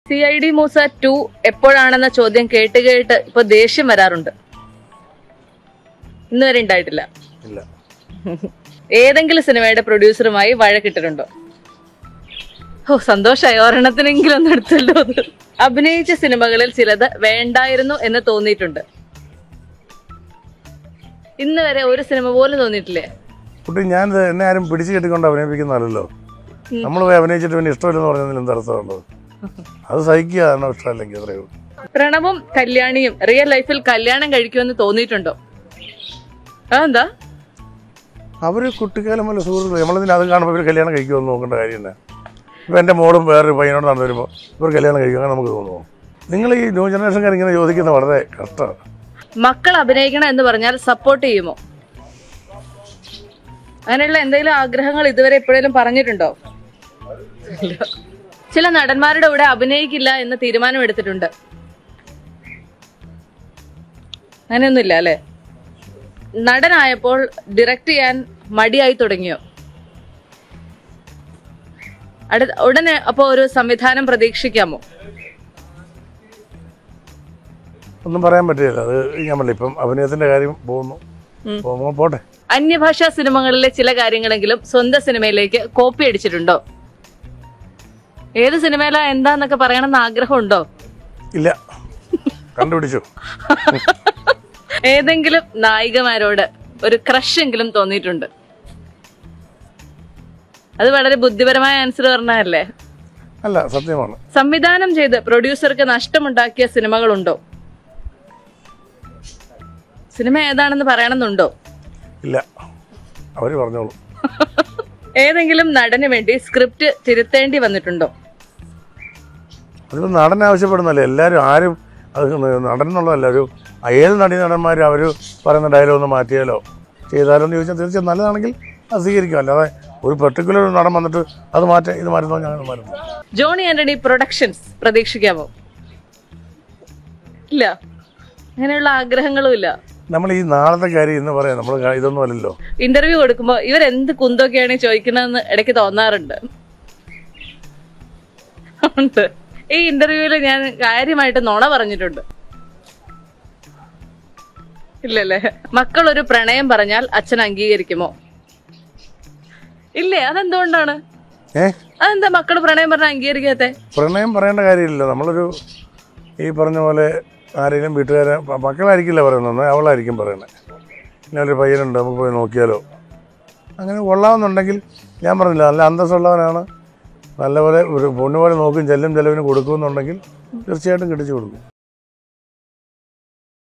C I D Moosa two എപ്പോഴാണെന്ന ചോദ്യം കേട്ട് കേട്ട് ഇപ്പൊ ദേഷ്യം വരാറുണ്ട് ഇന്ന് വരെ ഉണ്ടായിട്ടില്ല ഇല്ല ഏതെങ്കിലും സിനിമയുടെ പ്രൊഡ്യൂസറുമായി വഴക്കിട്ടിട്ടുണ്ടോ ഓ സന്തോഷായി ഒരെണ്ണത്തിനെങ്കിലും ഒന്ന് എടുത്തല്ലോ അത് അഭിനയിച്ച സിനിമകളിൽ ചിലത് വേണ്ടായിരുന്നു എന്ന് തോന്നിയിട്ടുണ്ട് ഇന്ന് വരെ ഒരു സിനിമ പോലും തോന്നിയിട്ടില്ലേ കുട്ടി ഞാൻ ഇത് എന്നെ ആരും പിടിച്ചു കെട്ടിക്കൊണ്ട് അഭിനയിപ്പിക്കുന്നതല്ലോ നമ്മൾ പോയി അഭിനയിച്ചിട്ട് പിന്നെ ഇഷ്ടമില്ലെന്ന് പറഞ്ഞതിൽ എന്ത് അർത്ഥമുള്ളത് അത് സഹിക്കുക എന്നോ ഇഷ്ടമല്ലെങ്കിൽ അത്രയേ ഉള്ളൂ പ്രണവും കല്യാണിയും റിയൽ ലൈഫിൽ കല്യാണം കഴിക്കുമെന്ന് തോന്നിയിട്ടുണ്ടോ അതെന്താ അവർ കുട്ടിക്കാലം പോലെ സുഹൃത്തുക്കൾ നമ്മളതിന് അത് കാണുമ്പോൾ ഇവർ കല്യാണം കഴിക്കുമെന്ന് നോക്കേണ്ട കാര്യം തന്നെ ഇപ്പം എൻ്റെ മോളും വേറൊരു പയ്യനോട് നടന്നു വരുമ്പോൾ ഇവർ കല്യാണം കഴിക്കും അങ്ങനെ നമുക്ക് തോന്നുമോ നിങ്ങൾ ഈ ന്യൂ ജനറേഷൻകാർ ഇങ്ങനെ ചോദിക്കുന്നത് വളരെ കഷ്ടമാണ് മക്കൾ അഭിനയിക്കണം എന്ന് പറഞ്ഞാൽ സപ്പോർട്ട് ചെയ്യുമോ അങ്ങനെയുള്ള എന്തെങ്കിലും ആഗ്രഹങ്ങൾ ഇതുവരെ എപ്പോഴേലും പറഞ്ഞിട്ടുണ്ടോ ഇല്ല. ചില നടന്മാരുടെ കൂടെ അഭിനയിക്കില്ല എന്ന് തീരുമാനം എടുത്തിട്ടുണ്ട് അങ്ങനെയൊന്നുമില്ല അല്ലെ നടനായപ്പോൾ ഡയറക്റ്റ് ചെയ്യാൻ മടിയായി തുടങ്ങിയോ അടു ഉടനെ അപ്പോ ഒരു സംവിധാനം പ്രതീക്ഷിക്കാമോ ഒന്നും പറയാൻ പറ്റില്ല അത് ഞാൻ പറഞ്ഞില്ല ഇപ്പം അഭിനയത്തിൻ്റെ കാര്യം പോകുന്നു പോകുമ്പോൾ പോട്ടെ അന്യഭാഷാ സിനിമകളിലെ ചില കാര്യങ്ങളെങ്കിലും സ്വന്തം സിനിമയിലേക്ക് കോപ്പി അടിച്ചിട്ടുണ്ടോ ഏത് സിനിമയിലാ എന്താന്നൊക്കെ പറയണമെന്ന് ആഗ്രഹമുണ്ടോ ഇല്ല കണ്ടുപിടിച്ചു ഏതെങ്കിലും നായികമാരോട് ഒരു ക്രഷ് എങ്കിലും തോന്നിയിട്ടുണ്ട് അത് വളരെ ബുദ്ധിപരമായ ആൻസർ പറഞ്ഞതല്ലേ അല്ല സത്യമാണ് സംവിധാനം ചെയ്ത് പ്രൊഡ്യൂസർക്ക് നഷ്ടമുണ്ടാക്കിയ സിനിമകളുണ്ടോ സിനിമ ഏതാണെന്ന് പറയണമെന്നുണ്ടോ ഇല്ല അവർ പറഞ്ഞോളൂ ഏതെങ്കിലും നടന് വേണ്ടി സ്ക്രിപ്റ്റ് തിരുത്തേണ്ടി വന്നിട്ടുണ്ടോ അതിപ്പോൾ നടൻ ആവശ്യപ്പെടുന്നല്ലേ എല്ലാവരും ആരും അത് നടൻ എന്നുള്ളതല്ല ഒരു ഏത് നടീ നടന്മാരും അവർ പറയുന്ന ഡയലോഗ് ഒന്ന് മാറ്റിയാലോ ചെയ്താലോ എന്ന് ചോദിച്ചാൽ തീർച്ചയായും നല്ലതാണെങ്കിൽ അത് സ്വീകരിക്കും അല്ലാതെ ഒരു പെർട്ടിക്കുലർ നടൻ വന്നിട്ട് അത് മാറ്റാം ഇത് മാറ്റുന്നോ ഞങ്ങൾ മാറ്റുന്നു ജോണി ആന്റണി പ്രൊഡക്ഷൻസ് പ്രതീക്ഷിക്കാമോ ഇല്ല അങ്ങനെയുള്ള ആഗ്രഹങ്ങളും ഇല്ല നമ്മൾ ഈ നാളത്തെ കാര്യം ഇന്ന് പറയാം നമ്മൾ ഇതൊന്നും അല്ലല്ലോ ഇന്റർവ്യൂ കൊടുക്കുമ്പോ ഇവരെന്ത് കുന്തൊക്കെയാണ് ഈ ചോദിക്കുന്നതെന്ന് ഇടയ്ക്ക് തോന്നാറുണ്ട് ഉണ്ട് ഈ ഇന്റർവ്യൂവിൽ ഞാൻ കാര്യമായിട്ട് നുണ പറഞ്ഞിട്ടുണ്ട് ഇല്ലല്ലേ മക്കൾ ഒരു പ്രണയം പറഞ്ഞാൽ അച്ഛൻ അംഗീകരിക്കുമോ ഇല്ലേ അതെന്തുകൊണ്ടാണ് ഏ അതെന്താ മക്കൾ പ്രണയം പറഞ്ഞാൽ അംഗീകരിക്കാത്തെ പ്രണയം പറയേണ്ട കാര്യമില്ലല്ലോ നമ്മളൊരു ഈ പറഞ്ഞ പോലെ ആരെങ്കിലും വീട്ടുകാരെ പ- മക്കളായിരിക്കില്ല പറയുന്നത് അവളായിരിക്കും പറയുന്നത് പിന്നെ ഒരു പയ്യനുണ്ട് നമുക്ക് പോയി നോക്കിയാലോ അങ്ങനെ കൊള്ളാമെന്നുണ്ടെങ്കിൽ ഞാൻ പറഞ്ഞില്ല നല്ല അന്തസ്സുള്ളവനാണ് നല്ലപോലെ ഒരു പൊണ്ണുപോലെ നോക്കും ചെല്ലും ചെലവിന് കൊടുക്കുമെന്നുണ്ടെങ്കിൽ തീർച്ചയായിട്ടും കിട്ടിച്ചു കൊടുക്കും